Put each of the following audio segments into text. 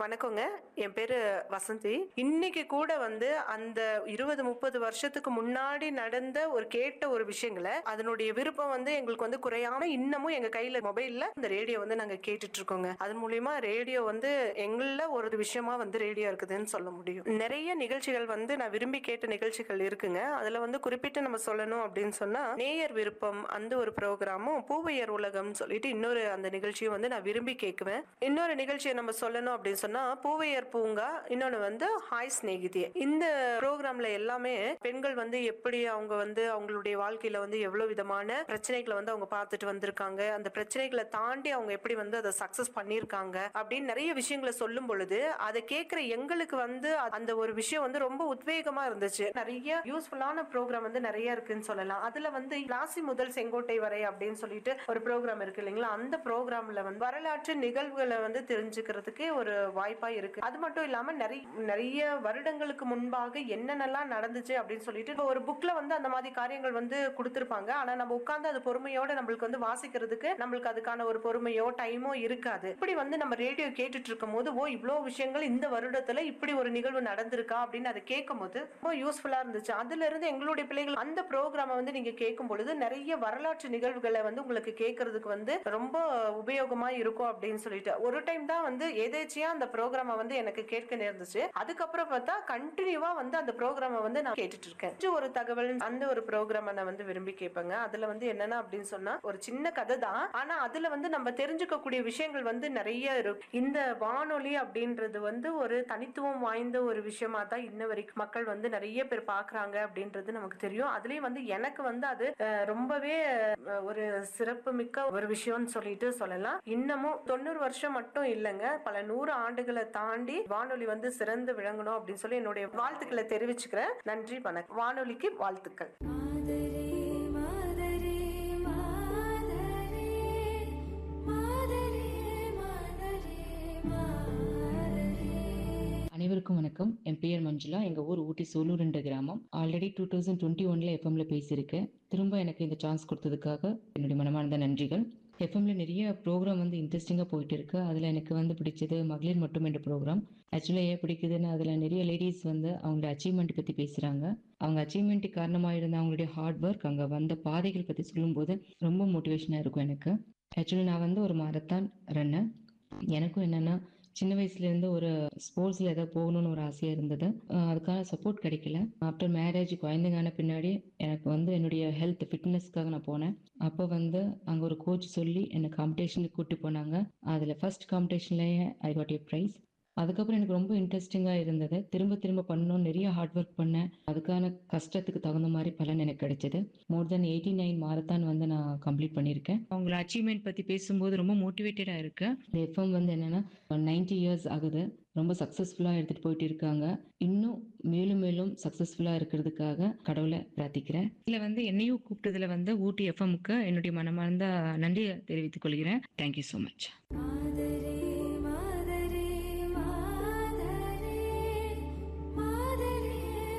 வணக்கங்க என் பேரு வசந்தி இன்னைக்கு கூட வந்து அந்த இருபது முப்பது வருஷத்துக்கு முன்னாடி நடந்த ஒரு கேட்ட ஒரு விஷயங்களை அதனுடைய விருப்பம் வந்து எங்களுக்கு வந்து குறையாம இன்னமும் எங்க கையில மொபைல்ல இந்த ரேடியோ வந்து நாங்க கேட்டுட்டு இருக்கோங்க அது மூலியமா ரேடியோ வந்து எங்கள ஒரு விஷயமா வந்து ரேடியோ இருக்குதுன்னு சொல்ல முடியும் நிறைய நிகழ்ச்சிகள் வந்து நான் விரும்பி கேட்ட நிகழ்ச்சிகள் இருக்குங்க அதுல வந்து குறிப்பிட்டு நம்ம சொல்லணும் அப்படின்னு சொன்னா நேயர் விருப்பம் அந்த ஒரு ப்ரோக்ராமும் பூவையர் உலகம் சொல்லிட்டு இன்னொரு அந்த நிகழ்ச்சியும் வந்து நான் விரும்பி கேட்குவேன் இன்னொரு நிகழ்ச்சியை நம்ம சொல்லணும் அப்படின்னு சொன்னா பூவையர் பூங்கா இன்னொன்னு வந்து ஹாய் ஸ்நேகிதியே இந்த ப்ரோக்ராம்ல எல்லாமே பெண்கள் வந்து எப்படி அவங்க வந்து அவங்களுடைய வாழ்க்கையில வந்து எவ்வளவு விதமான பிரச்சனைகளை வந்து அவங்க பார்த்துட்டு வந்திருக்காங்க அந்த பிரச்சனைகளை தாண்டி அவங்க எப்படி வந்து அதை சக்சஸ் பண்ணியிருக்காங்க அப்படின்னு நிறைய விஷயங்களை சொல்லும் பொழுது அதை கேட்கிற எங்களுக்கு வந்து அந்த ஒரு விஷயம் வந்து ரொம்ப உத்வேகமா இருந்துச்சு நிறைய யூஸ்ஃபுல்லான ப்ரோக்ராம் வந்து நிறைய இருக்குன்னு சொல்லலாம் அதுல வந்து பிளாசி முதல் செங்கோட்டை வரை அப்படின்னு சொல்லிட்டு ஒரு ப்ரோக்ராம் இருக்கு இல்லைங்களா அந்த ப்ரோக்ராம்ல வந்து வரலாற்று நிகழ்வுகளை வந்து தெரிஞ்சுக்கிறதுக்கு ஒரு வாய்ப்பா இருக்கு அது மட்டும் இல்லாம நிறைய நிறைய வருடங்களுக்கு முன்பாக என்னென்னலாம் நடந்துச்சு அப்படின்னு சொல்லிட்டு இப்ப ஒரு புக்ல வந்து அந்த மாதிரி காரியங்கள் வந்து கொடுத்திருப்பாங்க ஆனா நம்ம உட்கார்ந்து அது பொறுமையோட நம்மளுக்கு வந்து வாசிக்கிறதுக்கு நம்மளுக்கு அதுக்கான ஒரு பொறுமையோ டைமோ இருக்காது இப்படி வந்து நம்ம ரேடியோ கேட்டுட்டு இருக்கும் போது ஓ இவ்வளவு விஷயங்கள் இந்த வருடத்துல இப்படி ஒரு நிகழ்வு நடந்திருக்கா அப்படின்னு அதை கேட்கும் போது ரொம்ப யூஸ்ஃபுல்லா இருந்துச்சு அதுல இருந்து எங்களுடைய பிள்ளைகள் அந்த ப்ரோக்ராம வந்து நீங்க கேட்கும் பொழுது நிறைய வரலாற்று நிகழ்வுகளை வந்து உங்களுக்கு கேட்கறதுக்கு வந்து ரொம்ப உபயோகமா இருக்கும் அப்படின்னு சொல்லிட்டு ஒரு டைம் தான் வந்து எதேச்சியா அந்த ப்ரோக்ராம வந்து எனக்கு கேட்க நேர்ந்துச்சு அதுக்கப்புறம் பார்த்தா கண்டினியூவா வந்து அந்த ப்ரோக்ராம வந்து நான் கேட்டுட்டு இருக்கேன் இது ஒரு தகவல் அந்த ஒரு ப்ரோக்ராம நான் வந்து விரும்பி கேட்பேங்க அதுல வந்து என்னன்னா அப்படின்னு சொன்னா ஒரு சின்ன கதை தான் ஆனா அதுல வந்து நம்ம தெரிஞ்சுக்கக்கூடிய விஷயங்கள் வந்து நிறைய இருக்கு இந்த வானொலி அப்படின்றது வந்து ஒரு தனித்துவம் வாய்ந்த ஒரு விஷயமா தான் இன்ன வரைக்கும் மக்கள் வந்து நிறைய பேர் பாக்குறாங்க அப்படின்றது நமக்கு தெரியும் அதுலயும் வந்து எனக்கு வந்து அது அஹ், ரொம்பவே அஹ், ஒரு சிறப்பு மிக்க ஒரு விஷயம்னு சொல்லிட்டு சொல்லலாம் இன்னமும் தொண்ணூறு வருஷம் மட்டும் இல்லைங்க பல நூறு ஆண்டுகளை தாண்டி வானொலி வந்து சிறந்து விளங்கணும் அப்படின்னு சொல்லி என்னுடைய வாழ்த்துக்களை தெரிவிச்சுக்கிறேன் நன்றி வணக்கம் வானொலிக்கு வாழ்த்துக்கள் மாதரே மாதரே மாதரே மாதரே மாதரே மாதரே அனைவருக்கும் வணக்கம் என் பெயர் மஞ்சுளா எங்க ஊர் ஊட்டி சூலூர் என்ற கிராமம் ஆல்ரெடி டூ தௌசண்ட் டுவெண்ட்டி ஒன்ல எஃப்எம்ல பேசியிருக்கேன் திரும்ப எனக்கு இந்த சான்ஸ் கொடுத்ததுக்காக என்னுடைய மனமார்ந்த நன்றிகள் எஃப்எம்ல நிறைய ப்ரோக்ராம் வந்து இன்ட்ரெஸ்டிங்காக போயிட்டு இருக்கு அதில் எனக்கு வந்து பிடிச்சது மகளிர் மட்டும் என்ற ப்ரோக்ராம் ஆக்சுவலாக ஏன் பிடிக்குதுன்னு அதில் நிறைய லேடிஸ் வந்து அவங்களோட அச்சீவ்மெண்ட் பற்றி பேசுகிறாங்க அவங்க அச்சீவ்மெண்ட் காரணமாக இருந்த அவங்களுடைய ஹார்ட் ஒர்க் அங்கே வந்த பாதைகள் பற்றி சொல்லும்போது ரொம்ப மோட்டிவேஷனாக இருக்கும் எனக்கு ஆக்சுவலி நான் வந்து ஒரு மாரத்தான் ரன்னர் எனக்கும் என்னென்னா சின்ன வயசுல இருந்து ஒரு ஸ்போர்ட்ஸ்ல ஏதாவது போகணும்னு ஒரு ஆசையா இருந்தது அஹ் அதுக்கான சப்போர்ட் கிடைக்கல ஆஃப்டர் மேரேஜ் குழந்தைங்கான பின்னாடி எனக்கு வந்து என்னுடைய ஹெல்த் ஃபிட்னஸ்க்காக நான் போனேன் அப்போ வந்து அங்க ஒரு கோச் சொல்லி என்னை காம்படிஷனுக்கு கூட்டி போனாங்க அதுல ஃபர்ஸ்ட் காம்படிஷன்லயே ஐ காட் ஏ ப்ரைஸ் அதுக்கப்புறம் எனக்கு ரொம்ப இன்ட்ரெஸ்டிங்காக இருந்தது திரும்ப திரும்ப பண்ணணும் நிறைய ஹார்ட் ஒர்க் பண்ணேன் அதுக்கான கஷ்டத்துக்கு தகுந்த மாதிரி பலன் எனக்கு கிடைச்சது more than eighty nine marathon வந்து நான் கம்ப்ளீட் பண்ணியிருக்கேன் அவங்கள அச்சீவ்மெண்ட் பற்றி பேசும்போது ரொம்ப மோட்டிவேட்டடாக இருக்கு இந்த எஃப்எம் வந்து என்னன்னா நைன்டி இயர்ஸ் ஆகுது ரொம்ப சக்ஸஸ்ஃபுல்லாக எடுத்துகிட்டு போயிட்டு இருக்காங்க இன்னும் மேலும் மேலும் சக்ஸஸ்ஃபுல்லாக இருக்கிறதுக்காக கடவுளை பிரார்த்திக்கிறேன் இதில் வந்து என்னையும் கூப்பிட்டதுல வந்து ஊட்டி எஃப்எம்க்கு என்னுடைய மனமார்ந்த நன்றியை தெரிவித்துக் கொள்கிறேன் தேங்க்யூ ஸோ மச் மாதரே மாதரே மாதரே மாதரே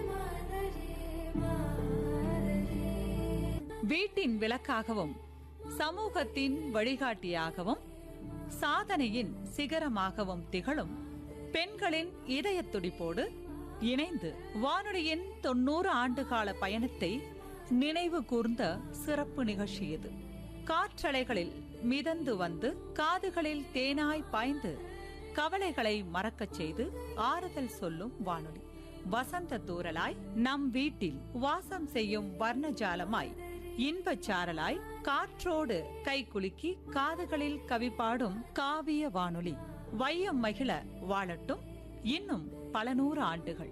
மாதரே மாதரே வீட்டின் விளக்காகவும் சமூகத்தின் வழிகாட்டியாகவும் சாதனையின் சிகரமாகவும் திகழும் பெண்களின் இதயத் துடிப்போடு இணைந்து வானொலியின் தொண்ணூறு ஆண்டுகால பயணத்தை நினைவு கூர்ந்த சிறப்பு நிகழ்ச்சி இது காற்றலைகளில் மிதந்து வந்து காதுகளில் தேனாய் பாய்ந்து கவலைகளை மறக்கச் செய்து ஆறுதல் சொல்லும் வானொலி வசந்த தூறலாய் நம் வீட்டில் வாசம் செய்யும் வர்ணஜாலமாய் இன்பச் சாரலாய் காற்றோடு கைகுலுக்கி காதுகளில் கவி பாடும் காவிய வானொலி வையம் மகிழ வாழட்டும் இன்னும் பல நூறு ஆண்டுகள்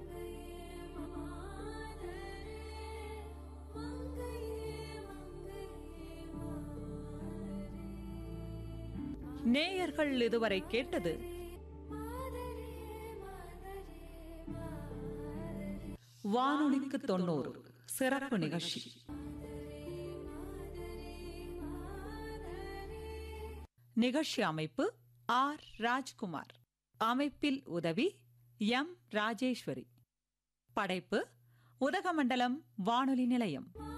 நேயர்கள் இதுவரை கேட்டது வானொலிக்கு தொண்ணூறு சிறப்பு நிகழ்ச்சி நிகழ்ச்சி அமைப்பு ஆர் ராஜ்குமார் அமைப்பில் உதவி எம் ராஜேஸ்வரி படைப்பு உதகமண்டலம் வானொலி நிலையம்